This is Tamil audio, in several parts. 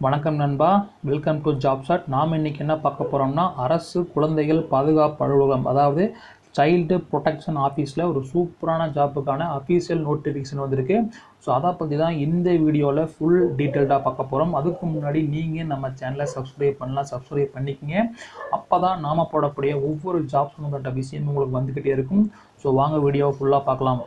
வணக்கம் நண்பா வெல்கம் டு ஜாப் சாட் நாம் இன்றைக்கி என்ன பார்க்க போகிறோம்னா அரசு குழந்தைகள் பாதுகாப்பு அலுவலகம் அதாவது சைல்டு ப்ரொடெக்ஷன் ஆஃபீஸில் ஒரு சூப்பரான ஜாப்புக்கான அஃபீஷியல் நோட்டிஃபிகேஷன் வந்திருக்கு ஸோ அதை பற்றி தான் இந்த வீடியோவில் ஃபுல் டீட்டெயில்டாக பார்க்க போகிறோம் அதுக்கு முன்னாடி நீங்கள் நம்ம சேனலை சப்ஸ்கிரைப் பண்ணலாம் சப்ஸ்கிரைப் பண்ணிக்கங்க அப்போ தான் நாம் போடக்கூடிய ஒவ்வொரு ஜாப் சம்மந்தப்பட்ட விஷயம் உங்களுக்கு வந்துக்கிட்டே இருக்கும் ஸோ வாங்க வீடியோவை ஃபுல்லாக பார்க்கலாம்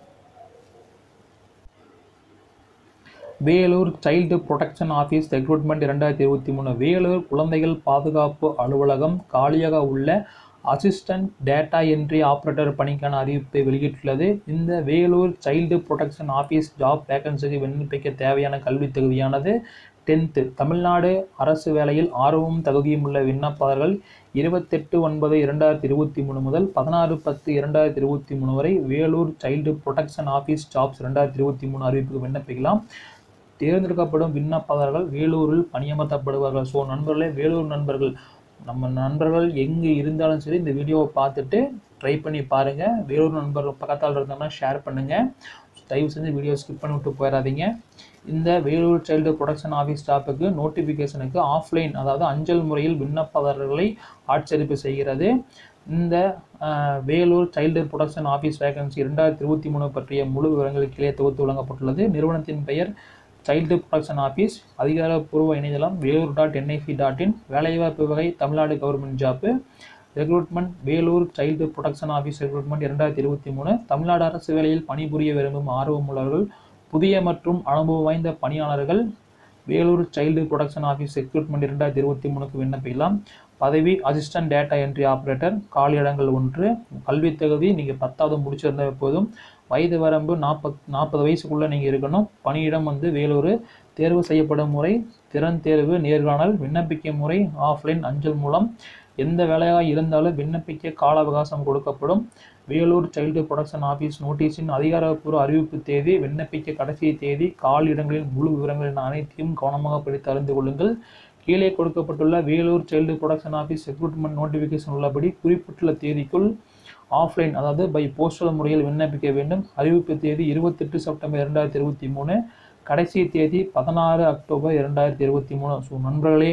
Vellore child protection office recruitment இரண்டாயிரத்தி இருபத்தி மூணு வேலூர் குழந்தைகள் பாதுகாப்பு அலுவலகம் காலியாக உள்ள அசிஸ்டன்ட் டேட்டா என்ட்ரி ஆப்ரேட்டர் பணிக்கான அறிவிப்பை வெளியிட்டுள்ளது இந்த Vellore child protection office job வேகன்சிக்கு விண்ணப்பிக்க தேவையான கல்வி தகுதியானது டென்த்து தமிழ்நாடு அரசு வேலையில் ஆர்வமும் தகுதியும் உள்ள விண்ணப்பதாரர்கள் இருபத்தெட்டு ஒன்பது இரண்டாயிரத்தி இருபத்தி மூணு முதல் பதினாறு பத்து இரண்டாயிரத்தி இருபத்தி மூணு வரை Vellore child protection office jobs ரெண்டாயிரத்தி இருபத்தி மூணு அறிவிப்புக்கு விண்ணப்பிக்கலாம் தேர்ந்தெடுக்கப்படும் விண்ணப்பதாரர்கள் வேலூரில் பணியமர்த்தப்படுவார்கள் ஸோ நண்பர்களே வேலூர் நண்பர்கள் நம்ம நண்பர்கள் எங்கே இருந்தாலும் சரி இந்த வீடியோவை பார்த்துட்டு ட்ரை பண்ணி பாருங்கள் வேலூர் நண்பர்கள் பக்கத்தால் இருந்தோம்னா ஷேர் பண்ணுங்கள் தயவு செஞ்சு வீடியோ ஸ்கிப் பண்ணி விட்டு போயிடாதீங்க இந்த வேலூர் சைல்டு ப்ரொடெக்ஷன் ஆஃபீஸ் ஸ்டாஃபுக்கு நோட்டிஃபிகேஷனுக்கு ஆஃப்லைன் அதாவது அஞ்சல் முறையில் விண்ணப்பதாரர்களை ஆட்சேர்ப்பு செய்கிறது இந்த அஹ், Vellore child protection office vacancy இரண்டாயிரத்தி இருபத்தி மூணு பற்றிய முழு விவரங்கள் கீழே தொகுத்து வழங்கப்பட்டுள்ளது நிறுவனத்தின் பெயர் சைல்டு ப்ரொடெக்ஷன் ஆஃபீஸ் அதிகாரப்பூர்வ இணையதளம் Vellore dot NIC dot in வேலைவாய்ப்பு வகை Tamil Nadu government job recruitment Vellore child protection office recruitment இரண்டாயிரத்தி இருபத்தி மூணு தமிழ்நாடு அரசு வேலையில் பணிபுரிய விரும்பும் ஆர்வமுள்ளவர்கள் புதிய மற்றும் அனுபவம் வாய்ந்த பணியாளர்கள் Vellore child protection office recruitment இரண்டாயிரத்தி இருபத்தி மூணுக்கு விண்ணப்பிக்கலாம் பதவி அசிஸ்டன்ட் டேட்டா என்ட்ரி ஆப்ரேட்டர் காலியிடங்கள் ஒன்று கல்வி தகுதி நீங்கள் பத்தாவது முடிச்சிருந்த போதும் வயது வரம்பு நாற்பத் நாற்பது வயசுக்குள்ளே நீங்கள் இருக்கணும் பணியிடம் வந்து வேலூர் தேர்வு செய்யப்படும் முறை திறன் தேர்வு நேர்காணல் விண்ணப்பிக்கும் முறை ஆஃப்லைன் அஞ்சல் மூலம் எந்த வேலையாக இருந்தாலும் விண்ணப்பிக்க கால அவகாசம் கொடுக்கப்படும் வேலூர் சைல்டு ப்ரொடெக்ஷன் ஆஃபீஸ் நோட்டீஸின் அதிகாரப்பூர்வ அறிவிப்பு தேதி விண்ணப்பிக்க கடைசி தேதி கால் இடங்களின் முழு விவரங்களின் அனைத்தையும் கவனமாக படித்து அறிந்து கொள்ளுங்கள் கீழே கொடுக்கப்பட்டுள்ள Vellore child protection office recruitment notification உள்ளபடி குறிப்பிட்டுள்ள தேதிக்குள் ஆஃப்லைன் அதாவது பை போஸ்டல் முறையில் விண்ணப்பிக்க வேண்டும் அறிவிப்பு தேதி இருபத்தெட்டு செப்டம்பர் இரண்டாயிரத்தி இருபத்தி மூணு கடைசி தேதி பதினாறு அக்டோபர் இரண்டாயிரத்தி இருபத்தி மூணு ஸோ நண்பர்களே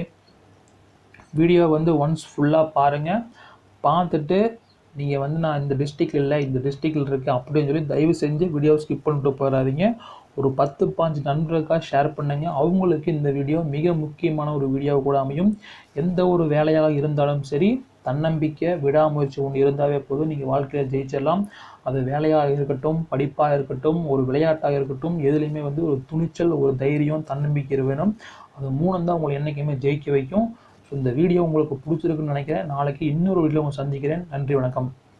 வீடியோ வந்து ஒன்ஸ் ஃபுல்லாக பாருங்கள் பார்த்துட்டு நீங்கள் வந்து நான் இந்த டிஸ்ட்ரிக்ட் இல்லை இந்த டிஸ்ட்ரிக்டில் இருக்கேன் அப்படின்னு சொல்லி தயவு செஞ்சு வீடியோ ஸ்கிப் பண்ணிட்டு போயிடாதீங்க ஒரு பத்து பாஞ்சு நண்பர்களுக்காக ஷேர் பண்ணுங்க அவங்களுக்கு இந்த வீடியோ மிக முக்கியமான ஒரு வீடியோ கூட அமையும் எந்த ஒரு வேலையாக இருந்தாலும் சரி தன்னம்பிக்கை விடாமுயற்சி ஒன்று இருந்தாவே போதும் நீங்கள் வாழ்க்கையில் ஜெயிச்சிடலாம் அது வேலையாக இருக்கட்டும் படிப்பாக இருக்கட்டும் ஒரு விளையாட்டாக இருக்கட்டும் எதுலேயுமே வந்து ஒரு துணிச்சல் ஒரு தைரியம் தன்னம்பிக்கை வேணும் அது மூணும் தான் உங்களை என்றைக்குமே ஜெயிக்க வைக்கும் ஸோ இந்த வீடியோ உங்களுக்கு பிடிச்சிருக்குன்னு நினைக்கிறேன் நாளைக்கு இன்னொரு வீடியோ உங்களை சந்திக்கிறேன் நன்றி வணக்கம்